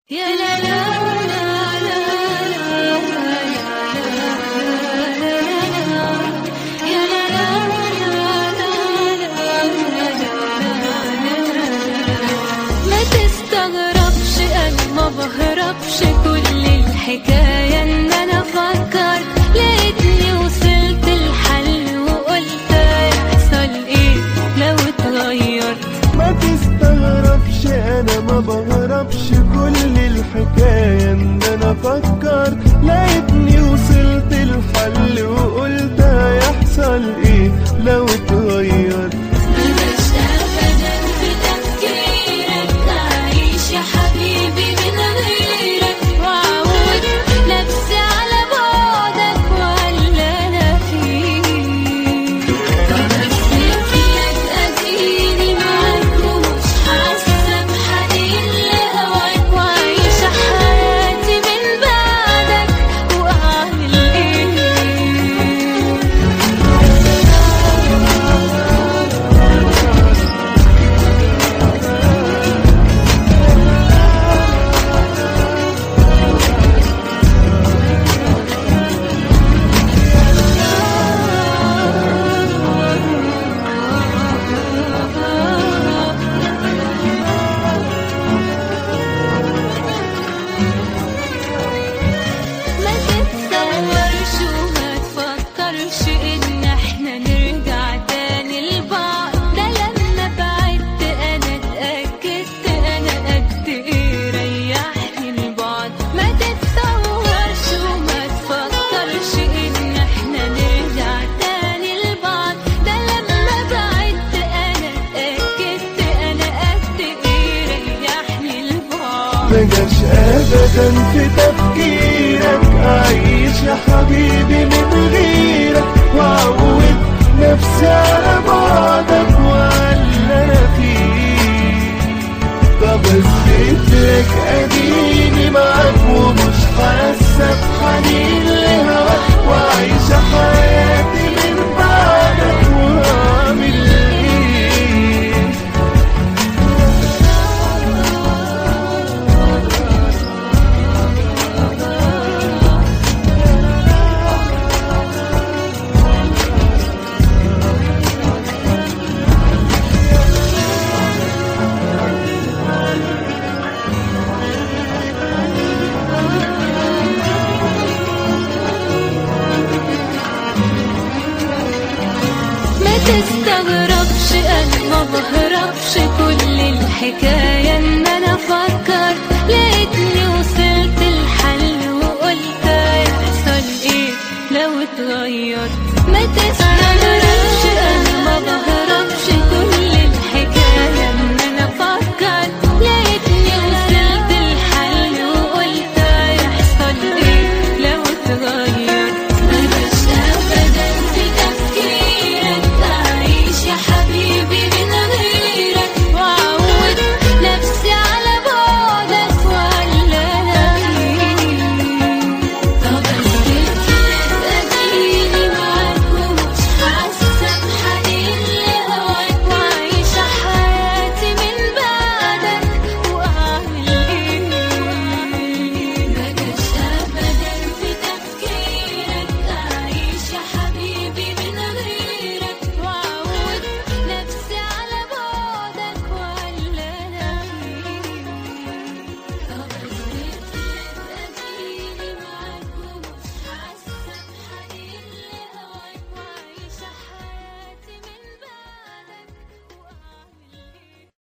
يا لا لا لا لا يا لا لا ما تستغربش انا ما بهربش كل الحكاية ان انا فكرت لقيتني وصلت الحل وقلت هيحصل ايه لو اتغيرت ما تستغربش انا ما بهربش كل الحكاية ان انا فكرت لقيتني وصلت الحل وقلت هيحصل ايه لو اتغيرت مبقاش ابدا في تفكيرك اعيش يا حبيبي من غيرك واعود نفسي على بعدك ولا انا فيك بمثل لك اديني معاك ومش حاسه بحنين لهواك وعايشه حياتي من بعدك واعمل ايه ما تتصورش وما تفكرش ان احنا نرجع تاني لبعض ده لما بعدت انا اتأكدت انا قد ايه ريحني البعد ما تتصورش وما تفكرش ان احنا نرجع تاني لبعض ده لما بعدت انا اتأكدت انا قد ايه ريحني البعد مجاش ابدا في تفكيرك اعيش يا حبيبي من غيرك واعود نفسي على بعدك ولا انا فيك طب لك اديني معاك ومش حاسه بحنين لهواك وعايشه حياتي من بعدك واعمل ايه ما تستغربش انا ما بهربش كل الحكاية